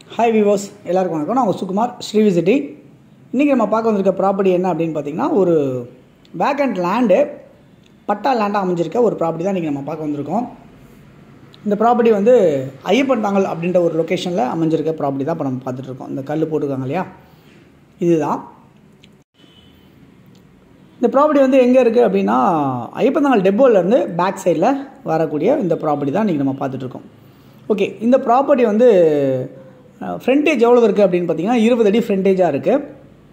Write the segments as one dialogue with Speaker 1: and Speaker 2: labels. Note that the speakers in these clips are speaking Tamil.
Speaker 1: ஹாய் விவோஸ் எல்லாருக்கும் வணக்கம் நான் உங்கள் சுகுமார் ஸ்ரீவிசிட்டி இன்றைக்கி நம்ம பார்க்க வந்திருக்க ப்ராப்பர்ட்டி என்ன அப்படின்னு பார்த்தீங்கன்னா ஒரு வேக்கண்ட் லேண்டு பட்டா லேண்டாக அமைஞ்சிருக்க ஒரு ப்ராப்பர்ட்டி தான் இன்றைக்கி நம்ம பார்க்க வந்திருக்கோம் இந்த ப்ராப்பர்ட்டி வந்து ஐயப்பன் தாங்கல் அப்படின்ற ஒரு லொக்கேஷனில் அமைஞ்சிருக்க ப்ராப்பர்ட்டி தான் இப்போ நம்ம பார்த்துட்டு இருக்கோம் இந்த கல் போட்டிருக்காங்க இல்லையா இதுதான் இந்த ப்ராப்பர்ட்டி வந்து எங்கே இருக்குது அப்படின்னா ஐப்பந்தாங்கல் டெப்போலேருந்து பேக் சைடில் வரக்கூடிய இந்த ப்ராப்பர்ட்டி தான் இன்றைக்கி நம்ம பார்த்துட்ருக்கோம் ஓகே இந்த ப்ராப்பர்ட்டி வந்து ஃப்ரண்டேஜ் எவ்வளோ இருக்குது அப்படின்னு பார்த்தீங்கன்னா இருபது அடி ஃப்ரண்டேஜாக இருக்குது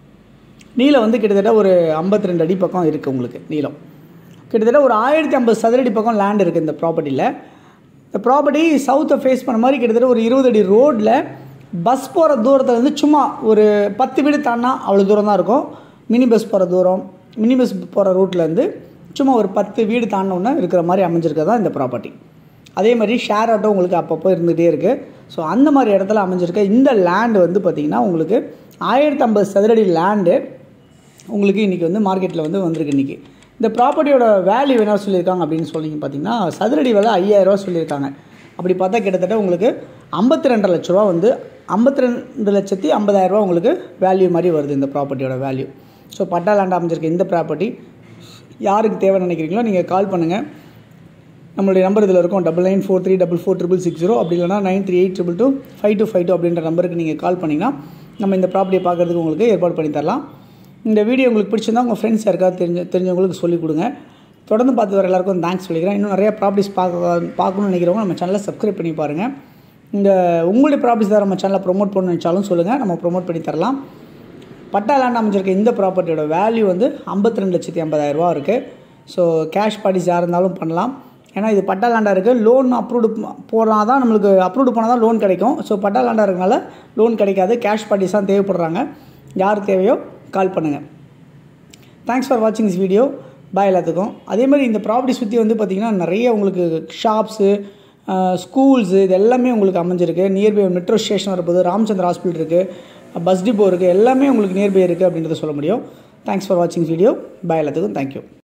Speaker 1: நீளம் வந்து கிட்டத்தட்ட ஒரு ஐம்பத்தி ரெண்டு அடி பக்கம் இருக்குது உங்களுக்கு நீளம் கிட்டத்தட்ட ஒரு ஆயிரத்தி ஐம்பது சதுரடி பக்கம் லேண்ட் இருக்குது இந்த ப்ராப்பர்ட்டியில் இந்த ப்ராப்பர்ட்டி சவுத்தை ஃபேஸ் பண்ண மாதிரி கிட்டத்தட்ட ஒரு இருபது அடி ரோட்டில் பஸ் போகிற தூரத்தில் வந்து சும்மா ஒரு பத்து வீடு தாண்டினா அவ்வளோ தூரம் தான் இருக்கும் மினி பஸ் போகிற தூரம் மினி பஸ் போகிற ரூட்லேருந்து சும்மா ஒரு பத்து வீடு தாண்டினோன்னே இருக்கிற மாதிரி அமைஞ்சிருக்கிறது தான் இந்த ப்ராப்பர்ட்டி அதே மாதிரி ஷேர் ஆட்டோ உங்களுக்கு அப்பப்போ இருந்துகிட்டே இருக்குது ஸோ அந்த மாதிரி இடத்துல அமைஞ்சிருக்க இந்த லேண்டு வந்து பார்த்திங்கன்னா உங்களுக்கு ஆயிரத்தி ஐம்பது சதுரடி லேண்டு உங்களுக்கு இன்றைக்கி வந்து மார்க்கெட்டில் வந்து வந்திருக்கு இன்றைக்கி இந்த ப்ராப்பர்ட்டியோட வேல்யூ என்ன சொல்லியிருக்காங்க அப்படின்னு சொல்லி பார்த்தீங்கன்னா சதுரடி விலை ஐயாயிரரூவா சொல்லியிருக்காங்க அப்படி பார்த்தா கிட்டத்தட்ட உங்களுக்கு ஐம்பத்தி ரெண்டரை லட்ச ரூபா வந்து ஐம்பத்தி ரெண்டு லட்சத்தி ஐம்பதாயிரரூபா உங்களுக்கு வேல்யூ மாதிரி வருது இந்த ப்ராப்பர்ட்டியோட வேல்யூ ஸோ பட்டா லேண்ட் அமைஞ்சிருக்க இந்த ப்ராப்பர்ட்டி யாருக்கு தேவை நினைக்கிறீங்களோ நீங்கள் கால் பண்ணுங்கள் நம்மளுடைய நம்பர் இதில் இருக்கும் double nine four three double four triple six zero அப்படி இல்லைனா nine three eight triple two five two five two அப்படின்ற நம்பருக்கு நீங்கள் கால் பண்ணிங்கன்னா நம்ம இந்த ப்ராப்பர்ட்டியை பார்க்குறதுக்கு உங்களுக்கு ஏற்பாடு பண்ணி தரலாம் இந்த வீடியோ உங்களுக்கு பிடிச்சிருந்தா உங்கள் ஃப்ரெண்ட்ஸ் யாருக்காவது தெரிஞ்ச தெரிஞ்சவங்களுக்கு சொல்லிக் கொடுங்க தொடர்ந்து பார்த்து வர எல்லாருக்கும் தேங்க்ஸ் சொல்லிக்கிறேன் இன்னும் நிறையா ப்ராப்பர்ட்டிஸ் பார்க்க பார்க்கணும்னு நினைக்கிறவங்க நம்ம சேனலை சப்ஸ்கிரைப் பண்ணி பாருங்கள் இந்த உங்களுடைய ப்ராப்பர்ட்டிஸ் தான் நம்ம சேனலை ப்ரொமோட் பண்ண நினச்சாலும் சொல்லுங்கள் நம்ம ப்ரொமோட் பண்ணி தரலாம் பட்டா லேண்ட் அமைஞ்சிருக்க இந்த ப்ராப்பர்ட்டியோட வேல்யூ வந்து ஐம்பத்தி ரெண்டு லட்சத்தி ஐம்பதாயிரரூபா இருக்குது ஸோ கேஷ் பார்ட்டிஸ் யார் இருந்தாலும் பண்ணலாம் ஏன்னா இது பட்டா லேண்டாக இருக்குது லோன் அப்ரூவ்டு போனால் தான் நம்மளுக்கு அப்ரூவ்டு போனால் தான் லோன் கிடைக்கும் ஸோ பட்டா லேண்டாக இருக்கனால லோன் கிடைக்காது கேஷ் பார்ட்டிஸ் தான் தேவைப்படுறாங்க யார் தேவையோ கால் பண்ணுங்கள் தேங்க்ஸ் ஃபார் வாட்சிங் திஸ் வீடியோ பாய் எல்லாத்துக்கும் அதே மாதிரி இந்த ப்ராப்பர்ட்டி சுற்றி வந்து பார்த்திங்கன்னா நிறைய உங்களுக்கு ஷாப்ஸு ஸ்கூல்ஸு இது எல்லாமே உங்களுக்கு அமைஞ்சிருக்கு நியர்பை மெட்ரோ ஸ்டேஷன் வரப்போது ராமச்சந்திர ஹாஸ்பிட்டல் இருக்குது பஸ் டிப்போ இருக்குது எல்லாமே உங்களுக்கு நியர்பை இருக்குது அப்படின்றத சொல்ல முடியும் தேங்க்ஸ் ஃபார் வாட்சிங் வீடியோ பாய் எல்லாத்துக்கும் தேங்க்யூ